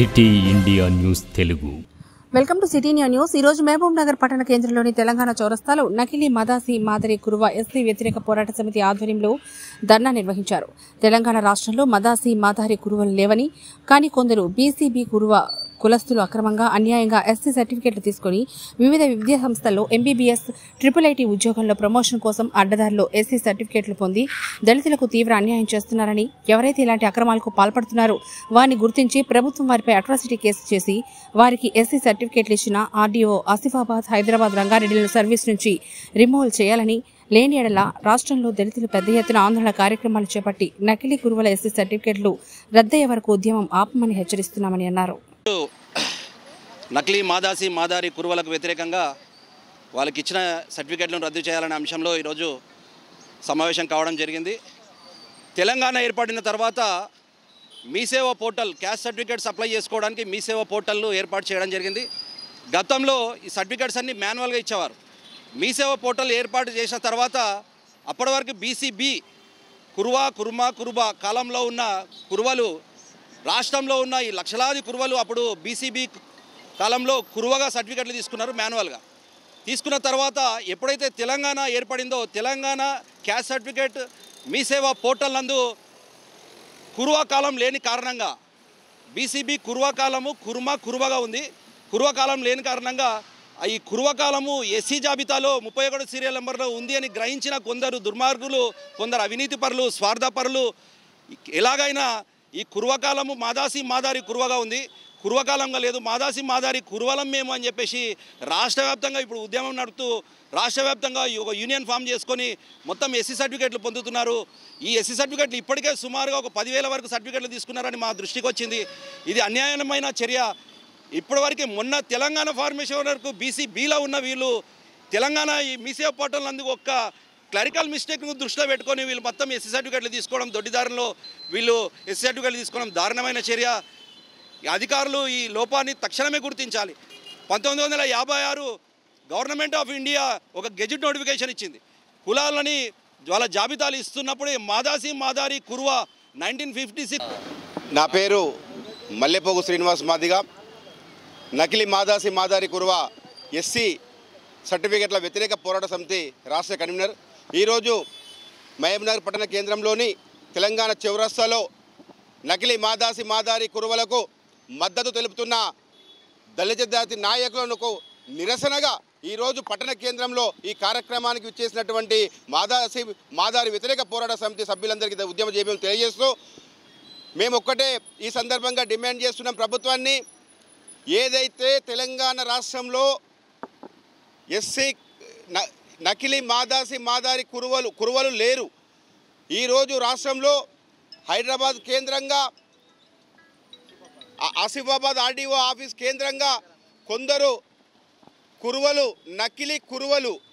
city India news Telugu welcome to city new news ఈ రోజు మహబూబ్ నగర్ పట్టణ కేంద్రంలోని తెలంగాణ చౌరస్తాలో నకిలీ మదాసి మాదిరి కురువ ఎస్సీ వ్యతిరేక పోరాట సమితి ఆధ్వర్యంలో ధర్నా నిర్వహించారు తెలంగాణ రాష్ట్రంలో మదాసి మాదారి కురువలు లేవని కానీ కొందరు బీసీబీ కురువ కులస్తులు అక్రమంగా అన్యాయంగా ఎస్సీ సర్టిఫికెట్లు తీసుకుని వివిధ విద్యా సంస్థల్లో ఎంబీబీఎస్ ట్రిపుల్ ఐటీ ఉద్యోగంలో ప్రమోషన్ కోసం అడ్డదారిలో ఎస్సీ సర్టిఫికెట్లు పొంది దళితులకు తీవ్ర అన్యాయం చేస్తున్నారని ఎవరైతే ఇలాంటి అక్రమాలకు పాల్పడుతున్నారో వారిని గుర్తించి ప్రభుత్వం వారిపై అట్రాసిటీ కేసు చేసి వారికి ఎస్సీ సర్టిఫికెట్లు ఇచ్చిన ఆర్డీఓ ఆసిఫాబాద్ హైదరాబాద్ రంగారెడ్డిలను సర్వీస్ నుంచి రిమూవల్ చేయాలని లేని ఎడల రాష్ట్రంలో దళితులు పెద్ద ఎత్తున ఆందోళన కార్యక్రమాలు చేపట్టి నకిలీ కురువల ఎస్సీ సర్టిఫికెట్లు రద్దయ్యే వరకు ఉద్యమం ఆపమని హెచ్చరిస్తున్నామని అన్నారు నకిలీ మాదాసి మాదారి కురువలకు వ్యతిరేకంగా వాళ్ళకి ఇచ్చిన సర్టిఫికెట్లను రద్దు చేయాలనే అంశంలో ఈరోజు సమావేశం కావడం జరిగింది తెలంగాణ ఏర్పడిన తర్వాత MeeSeva portal caste certificates apply చేసుకోవడానికి మీసేవ పోర్టల్ను ఏర్పాటు చేయడం జరిగింది గతంలో ఈ సర్టిఫికేట్స్ అన్ని మాన్యువల్గా ఇచ్చేవారు మీసేవ పోర్టల్ ఏర్పాటు చేసిన తర్వాత అప్పటి వరకు బీసీబీ కురువా కురుమా కురుబా కాలంలో ఉన్న కురువలు రాష్ట్రంలో ఉన్న ఈ లక్షలాది కురువలు అప్పుడు బీసీబీ కాలంలో కురువగా సర్టిఫికెట్లు తీసుకున్నారు మాన్యువల్గా తీసుకున్న తర్వాత ఎప్పుడైతే తెలంగాణ ఏర్పడిందో Telangana caste certificate MeeSeva portal నందు కురువా కాలం లేని కారణంగా బీసీబీ కురువా కాలము కురుమా కురువగా ఉంది కురువా కాలం లేని కారణంగా ఆ ఈ కురువా కాలము ఎస్సీ జాబితాలో ముప్పై ఒకటి సీరియల్ నెంబర్లో ఉంది అని గ్రహించిన కొందరు దుర్మార్గులు కొందరు అవినీతి పరులు స్వార్థపరులు ఎలాగైనా ఈ కురువకాలము మాదాసి మాదారి కురువగా ఉంది కురువకాలంగా లేదు మాదాసి మాదారి కురువలం మేము అని చెప్పేసి రాష్ట్ర వ్యాప్తంగా ఇప్పుడు ఉద్యమం నడుపుతూ రాష్ట్ర వ్యాప్తంగా ఈ ఒక యూనియన్ ఫామ్ చేసుకొని మొత్తం ఎస్సీ సర్టిఫికేట్లు పొందుతున్నారు ఈ ఎస్సీ సర్టిఫికేట్లు ఇప్పటికే సుమారుగా ఒక పదివేల వరకు సర్టిఫికేట్లు తీసుకున్నారని మా దృష్టికి వచ్చింది ఇది అన్యాయమైన చర్య ఇప్పటివరకు మొన్న తెలంగాణ ఫార్మేషన్ వరకు బీసీ బీలో ఉన్న వీళ్ళు తెలంగాణ ఈ మీసేవ పోర్టల్ అందుకు ఒక్క క్లరికల్ మిస్టేక్ను దృష్టిలో పెట్టుకొని వీళ్ళు మొత్తం ఎస్సీ సర్టిఫికేట్లు తీసుకోవడం దొడ్డిదారిలో వీళ్ళు ఎస్సీ సర్టిఫికేట్లు తీసుకోవడం దారుణమైన చర్య ఈ అధికారులు ఈ లోపాన్ని తక్షణమే గుర్తించాలి పంతొమ్మిది వందల యాభై ఆరు గవర్నమెంట్ ఆఫ్ ఇండియా ఒక గెజిట్ నోటిఫికేషన్ ఇచ్చింది కులాలని వాళ్ళ జాబితాలు ఇస్తున్నప్పుడే Madasi Madari Kuruva nineteen fifty six నా పేరు మల్లెపోగు శ్రీనివాస్ మాదిగా నకిలీ మాదాసి మాదారి కురువ ఎస్సీ సర్టిఫికెట్ల వ్యతిరేక పోరాట సమితి రాష్ట్ర కన్వీనర్ ఈరోజు మహబూబ్నగర్ పట్టణ కేంద్రంలోని తెలంగాణ చౌరస్తాలో నకిలీ మాదాసి మాదారి కురువలకు మద్దతు తెలుపుతున్న దళిత జాతి నాయకులకు నిరసనగా ఈరోజు పట్టణ కేంద్రంలో ఈ కార్యక్రమానికి విచ్చేసినటువంటి మాదాసి మాదారి వ్యతిరేక పోరాట సమితి సభ్యులందరికీ ఉద్యమ జేబీ తెలియజేస్తూ మేము ఒక్కటే ఈ సందర్భంగా డిమాండ్ చేస్తున్నాం ప్రభుత్వాన్ని ఏదైతే తెలంగాణ రాష్ట్రంలో ఎస్సీ న- నకిలీ మాదాసి మాదారి కురువలు కురువలు లేరు ఈరోజు రాష్ట్రంలో హైదరాబాద్ కేంద్రంగా ఆ- ఆసిఫాబాద్ ఆర్డీఓ ఆఫీస్ కేంద్రంగా కొందరు కురువలు నకిలీ కురువలు